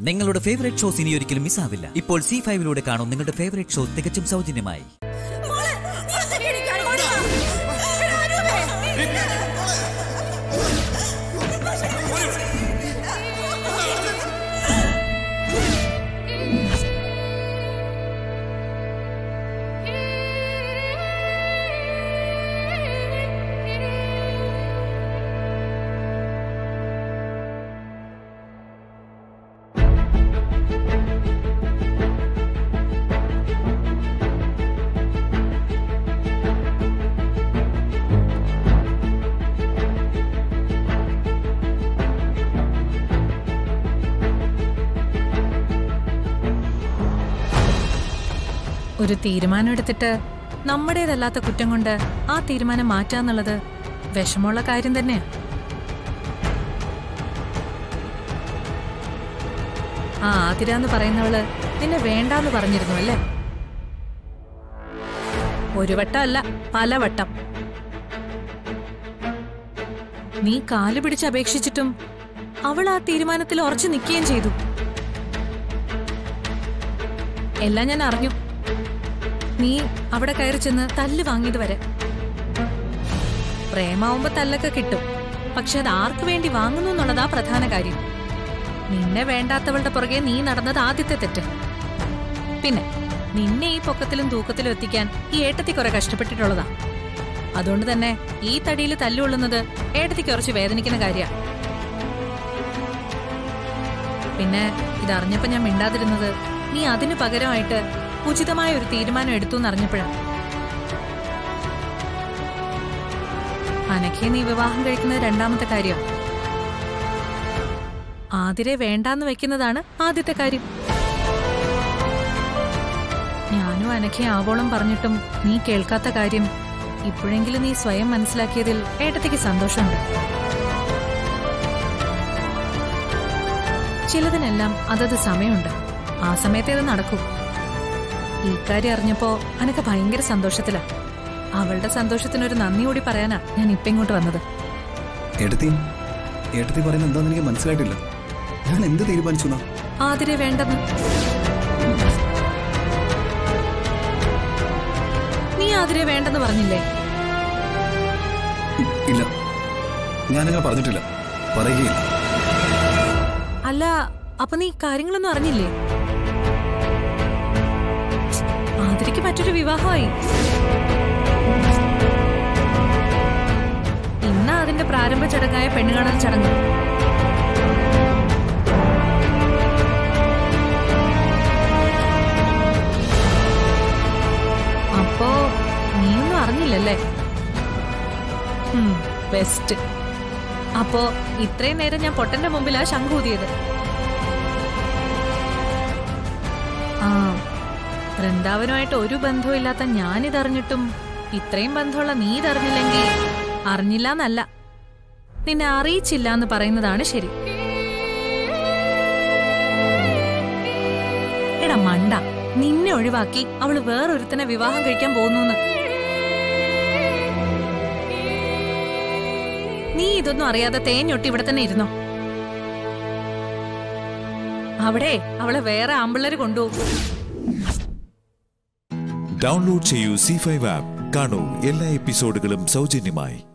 നിങ്ങളുടെ favourite shows ഇനി ഒരിക്കലും മിസ്സാവില്ല ഇപ്പോൾ സി ഫൈവിലൂടെ കാണും നിങ്ങളുടെ ഫേവറേറ്റ് ഷോ തികച്ചും സൗജന്യമായി ഒരു തീരുമാനം എടുത്തിട്ട് നമ്മുടേതല്ലാത്ത കുറ്റം കൊണ്ട് ആ തീരുമാനം മാറ്റാന്നുള്ളത് വിഷമമുള്ള കാര്യം തന്നെയാ ആ ആതിര എന്ന് പറയുന്നവള് നിന്നെ വേണ്ടാന്ന് പറഞ്ഞിരുന്നു അല്ലേ ഒരു വട്ടം അല്ല പല വട്ടം നീ കാല് പിടിച്ച് അപേക്ഷിച്ചിട്ടും അവൾ ആ തീരുമാനത്തിൽ ഉറച്ചു നിൽക്കുകയും ചെയ്തു എല്ലാം ഞാൻ അറിഞ്ഞു നീ അവിടെ കയറി ചെന്ന് തല്ല് വാങ്ങിയത് വരെ പ്രേമാവുമ്പോ തല്ലൊക്കെ കിട്ടും പക്ഷെ അത് ആർക്ക് വേണ്ടി വാങ്ങുന്നു എന്നുള്ളതാ പ്രധാന കാര്യം നിന്നെ വേണ്ടാത്തവളുടെ പുറകെ നീ നടന്നത് ആദ്യത്തെ തെറ്റ് പിന്നെ നിന്നെ ഈ പൊക്കത്തിലും തൂക്കത്തിലും എത്തിക്കാൻ ഈ ഏട്ടത്തി കുറെ കഷ്ടപ്പെട്ടിട്ടുള്ളതാ അതുകൊണ്ട് തന്നെ ഈ തടിയിൽ തല്ലുകൊള്ളുന്നത് ഏട്ടത്തിക്ക് കുറച്ച് വേദനിക്കുന്ന കാര്യ പിന്നെ ഇതറിഞ്ഞപ്പോ ഞാൻ മിണ്ടാതിരുന്നത് നീ അതിനു പകരമായിട്ട് ഉചിതമായ ഒരു തീരുമാനം എടുത്തു എന്നറിഞ്ഞപ്പോഴാണ് അനഖയെ നീ വിവാഹം കഴിക്കുന്നത് രണ്ടാമത്തെ കാര്യം ആതിരെ വേണ്ടാന്ന് വെക്കുന്നതാണ് ആദ്യത്തെ കാര്യം ഞാനും അനഖയെ ആവോളം പറഞ്ഞിട്ടും നീ കേൾക്കാത്ത കാര്യം ഇപ്പോഴെങ്കിലും നീ സ്വയം മനസ്സിലാക്കിയതിൽ ഏട്ടത്തിക്ക് സന്തോഷമുണ്ട് ചിലതിനെല്ലാം അതത് സമയമുണ്ട് ആ സമയത്തെ അത് നടക്കൂ ഈ കാര്യം അറിഞ്ഞപ്പോ അനക്ക് ഭയങ്കര സന്തോഷത്തിലാ അവളുടെ സന്തോഷത്തിനൊരു നന്ദി കൂടി പറയാനാ ഞാൻ ഇപ്പൊ ഇങ്ങോട്ട് വന്നത് ഏട്ടത്തി ഏട്ടത്തി പറയുന്നത് എന്താന്ന് എനിക്ക് മനസ്സിലായിട്ടില്ല ഞാൻ എന്ത് തീരുമാനിച്ചു എന്നാ? ആതിരെ വേണ്ടെന്ന് നീ ആതിരെ വേണ്ടെന്ന് പറഞ്ഞില്ലേ ഉം, ഇല്ല ഞാനങ്ങനെ പറഞ്ഞിട്ടില്ല പറയുകയില്ല അല്ല അപ്പൊ നീ കാര്യങ്ങളൊന്നും അറിഞ്ഞില്ലേ ആതിരയ്ക്ക് മറ്റൊരു വിവാഹമായി ഇന്ന് അതിന്റെ പ്രാരംഭ ചടങ്ങായ പെണ്ണുകാണൽ ചടങ്ങ് അപ്പോ നീയൊന്നും അറിഞ്ഞില്ലല്ലേ ബെസ്റ്റ് അപ്പോ ഇത്രയും നേരം ഞാൻ പൊട്ടന്റെ മുമ്പിലാ ശംഖൂതിയത് ആ വൃന്ദാവനുമായിട്ട് ഒരു ബന്ധവും ഇല്ലാത്ത ഞാനിതറിഞ്ഞിട്ടും ഇത്രയും ബന്ധമുള്ള നീ ഇതറിഞ്ഞില്ലെങ്കിൽ അറിഞ്ഞില്ല എന്നല്ല നിന്നെ അറിയിച്ചില്ല എന്ന് പറയുന്നതാണ് ശരി എടാ മണ്ട നിന്നെ ഒഴിവാക്കി അവള് വേറൊരുത്തനെ വിവാഹം കഴിക്കാൻ പോകുന്നു നീ ഇതൊന്നും അറിയാതെ തേഞ്ഞൊട്ടി ഇവിടെ തന്നെ ഇരുന്നോ അവിടെ അവളെ വേറെ ആമ്പിള്ളേര് കൊണ്ടുപോകും ഡൗൺലോഡ് ചെയ്യൂ സി ഫൈവ് ആപ്പ് കാണൂ എല്ലാ എപ്പിസോഡുകളും സൗജന്യമായി